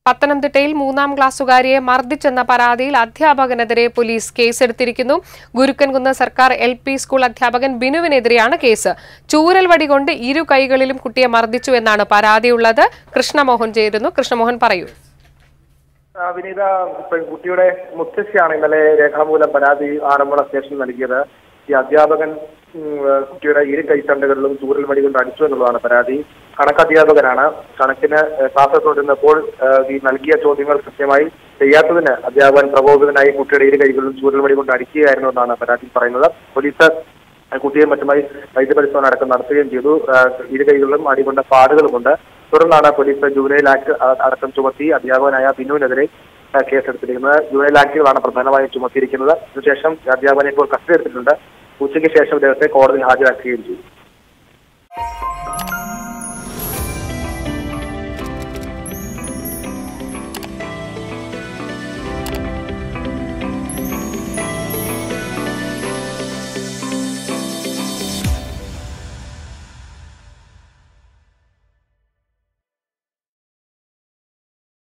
പത്തനംതിട്ടയിൽ മൂന്നാം ക്ലാസ്സുകാരിയെ മർദ്ദിച്ചെന്ന പരാതിയിൽ അധ്യാപകനെതിരെ പോലീസ് കേസെടുത്തിരിക്കുന്നു ഗുരുക്കൻകുന്ന് സർക്കാർ എൽ പി സ്കൂൾ അധ്യാപകൻ ബിനുവിനെതിരെയാണ് കേസ് ചൂരൽ വടി കൊണ്ട് ഇരു കൈകളിലും കുട്ടിയെ മർദ്ദിച്ചു എന്നാണ് പരാതിയുള്ളത് കൃഷ്ണമോഹൻ ചേരുന്നു കൃഷ്ണമോഹൻ പറയൂ ആ, വിനീത പെൺകുട്ടിയുടെ മുത്തശ്ശിയാണ് ഇന്നലെ രേഖാമൂലം പരാതി ആറന്മുള സ്റ്റേഷനിൽ നൽകിയത് ഈ അധ്യാപകൻ ഉം, ഏ, കുട്ടിയുടെ ഇരു കൈത്തണ്ടുകളിലും ചൂരൽ വടി കൊണ്ട് അടിച്ചു എന്നുള്ളതാണ് പരാതി കണക്കധ്യാപകനാണ് കണക്കിന് ഏ, ക്ലാസ് തുടരുന്നപ്പോൾ ഏ, ഈ നൽകിയ ചോദ്യങ്ങൾ കൃത്യമായി ചെയ്യാത്തതിന് അധ്യാപകൻ പ്രകോപിതനായി കുട്ടിയുടെ ഇരു കൈകളിലും ചൂരൽ വടി കൊണ്ട് അടിക്കുകയായിരുന്നു എന്നാണ് പരാതി പറയുന്നത് പോലീസ് കുട്ടിയെ മറ്റുമായി വൈദ്യപരിശോധന അടക്കം നടത്തുകയും ചെയ്തു ആ, ഇരു കൈകളിലും അടികൊണ്ട പാടുകളുമുണ്ട് തുടർന്നാണ് പോലീസ് ജുവനൈൽ ആക്ട് അ- അടക്കം ചുമത്തി അധ്യാപകനായ ബിനുവിനെതിരെ ആ, കേസെടുത്തിരിക്കുന്നത് ജുവനൈൽ ആക്ടുകളാണ് പ്രധാനമായും ചുമത്തിയിരിക്കുന്നത് ഇതിനുശേഷം അധ്യാപകനെ ഇപ്പോൾ കസ്റ്റഡി എടുത്തിട്ടുണ്ട് ഉച്ചയ്ക്ക് ശേഷം ഇദ്ദേഹത്തെ കോടതിയിൽ ഹാജരാക്കുകയും ചെയ്തു